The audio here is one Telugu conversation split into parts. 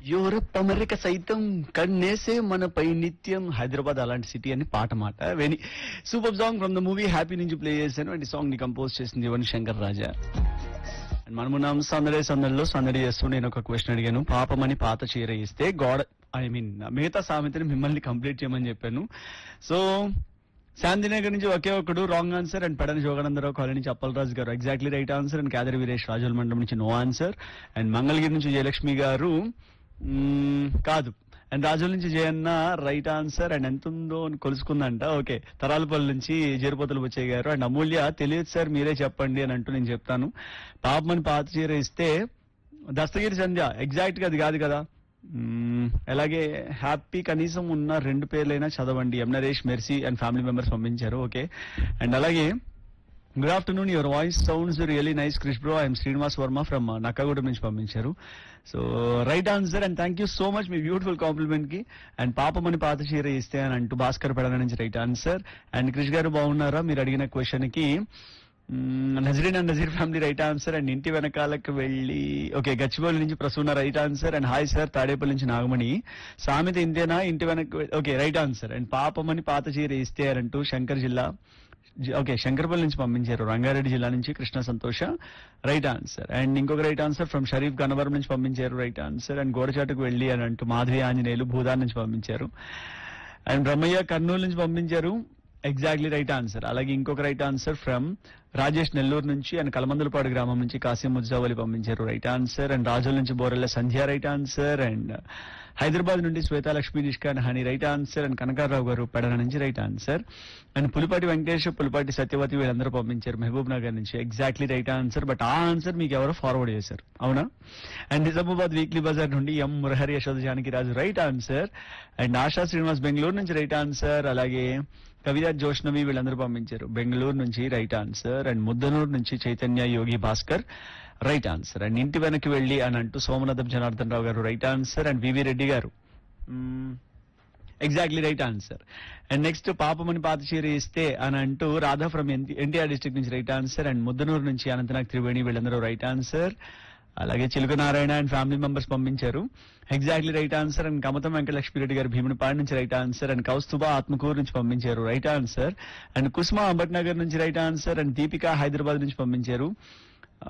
యూరప్ అమెరికా సైతం కన్నేసే మనపై నిత్యం హైదరాబాద్ అలాంటి సిటీ అని పాట మాట వెని super song from the movie happy నుంచి ప్లే చేశాను అండ్ సాంగ్ ని కంపోజ్ చేసింది యువన్ శంకర్ రాజా అండ్ మనమున్నాం సందడి సందడిలో సందడి చేస్తూ నేను ఒక క్వశ్చన్ అడిగాను పాపమని పాత చీర ఇస్తే గోడ ఐ మీన్ మిగతా సామెతని మిమ్మల్ని కంప్లీట్ చేయమని చెప్పాను సో శాంతినగర్ నుంచి ఒకే ఒకడు wrong answer and Pedana Joganandarao colony నుంచి Appalaraju garu exactly right answer and Kadari Veeresh Rajula మండలం నుంచి నో ఆన్సర్ అండ్ మంగళగిరి నుంచి జయలక్ష్మి గారు మ్మ్, కాదు అండ్ రాజుల నుంచి జయన్న రైట్ ఆన్సర్ అండ్ ఎంత ఉందో అని కొలుసుకుందంట ఓకే తరాలపల్లి నుంచి జేరుపోతలు వచ్చే గారు అండ్ అమూల్య తెలియదు సార్ మీరే చెప్పండి అని అంటూ నేను చెప్తాను పాపమని పాత చీర ఇస్తే దస్తగిరి సంధ్య ఎగ్జాక్ట్ గా అది కాదు కదా మ్మ్, అలాగే హ్యాపీ కనీసం ఉన్న రెండు పేర్లైనా చదవండి M Naresh Mercy and family members పంపించారు ఓకే అండ్ అలాగే good afternoon your voice sounds really nice Krish bro I'm Srinivas Varma from Nakkagudem నుంచి పంపించారు so right answer and thank you so much మీ బ్యూటిఫుల్ కాంప్లిమెంట్ కి అండ్ పాపమని పాత చీర ఇస్తే అని అంటూ భాస్కర్ పెడన నుంచి రైట్ ఆన్సర్ అండ్ క్రిష్ గారు బాగున్నారా మీరు అడిగిన క్వశ్చన్ కి hmm, Nazreen and Nazeer family right answer and ఇంటి వెనకాలకు వెళ్ళి ఓకే గచ్చిబౌలి నుంచి Prasuna right answer and hi sir Tadepalli నుంచి నాగమణి సామెత ఇంతేనా ఇంటి వెనక ఓకే రైట్ ఆన్సర్ అండ్ పాపమని పాత చీర ఇస్తే అని అంటూ శంకర్ జిల్లా జి- ఓకే శంకర్పల్లి నుంచి పంపించారు రంగారెడ్డి జిల్లా నుంచి Krishna Santosha right answer and ఇంకొక right answer from Sharif Gannavaram నుంచి పంపించారు రైట్ ఆన్సర్ అండ్ గోడచాటుకు వెళ్ళి అని అంటూ మాధవి ఆంజనేయులు భూదాన్ నుంచి పంపించారు అండ్ బ్రహ్మయ్య కర్నూలు నుంచి పంపించారు ఎగ్జాక్ట్లీ రైట్ ఆన్సర్ అలాగే ఇంకొక right answer from Rajesh Nellore నుంచి అండ్ కలమందులపాడు గ్రామం నుంచి కాసిం ముజ్జావలి పంపించారు రైట్ ఆన్సర్ అండ్ రాజుల నుంచి Borella Sandhya right answer and Hyderabad నుండి Swetha Lakshmi Nishkan Hani right answer and Kanakarao garu Pedana నుంచి right answer and Pulipati Venkatesh Pulipati Satyavathi వీళ్ళందరూ పంపించారు మహబూబ్ నగర్ నుంచి ఎగ్జాక్ట్లీ రైట్ ఆన్సర్ బట్ ఆ ఆన్సర్ మీకు ఎవరో ఫార్వర్డ్ చేశారు అవునా అండ్ నిజామాబాద్ వీక్లీ బజార్ నుండి M Murahari Yashoda Janaki Raju right answer and Asha Srinivas Bengaluru నుంచి రైట్ ఆన్సర్ అలాగే కవిత జోష్నవి వీళ్ళందరూ పంపించారు బెంగళూరు నుంచి రైట్ ఆన్సర్ అండ్ ముద్దనూరు నుంచి Chaitanya Yogi Bhaskar right answer and ఇంటి వెనక్కి వెళ్ళి అని అంటూ Somanatham Janardhan Rao garu right answer and V V Reddy garu exactly right answer and next పాపమని పాత చీర ఇస్తే అని అంటూ రాధా ఫ్రమ్ ఎన్టీఆర్ డిస్ట్రిక్ట్ నుంచి రైట్ ఆన్సర్ అండ్ ముద్దనూరు నుంచి అనంతనాగ్ త్రివేణి వీళ్ళందరూ రైట్ ఆన్సర్ అలాగే Chiluka Narayana and family members పంపించారు exactly right answer and Kamatham Venkatalakshmi Reddy garu Bheemunipadu నుంచి right answer and Kaustubha Atmakur నుంచి పంపించారు right answer and Kusuma Ambatnagar నుంచి right answer and Deepika Hyderabad నుంచి పంపించారు ఆ,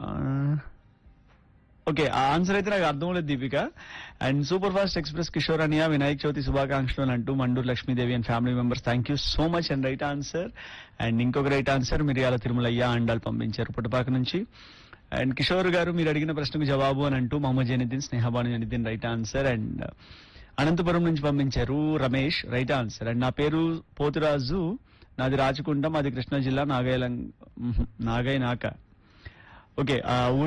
ఓకే ఆ ఆన్సర్ అయితే నాకు అర్థం లేదు Deepika and super fast express Kishore Aniya Vinayaka Chavithi శుభాకాంక్షలు అని అంటూ Manduru Lakshmidevi and family members thank you so much and right answer and ఇంకొక రైట్ ఆన్సర్ మిరియాల తిరుమలయ్య అండాలు పంపించారు పుట్టపాక నుంచి అండ్ కిషోర్ గారు మీరు అడిగిన ప్రశ్నకు జవాబు అని అంటూ Mohammed Janiddin Snehabanu Janiddin right answer and Anantapur నుంచి పంపించారు రమేష్ రైట్ ఆన్సర్ అండ్ నా పేరు పోతురాజు నాది రాచకుండం అది కృష్ణా జిల్లా నాగయ్య నాగయ్య నాక ఓకే ఆ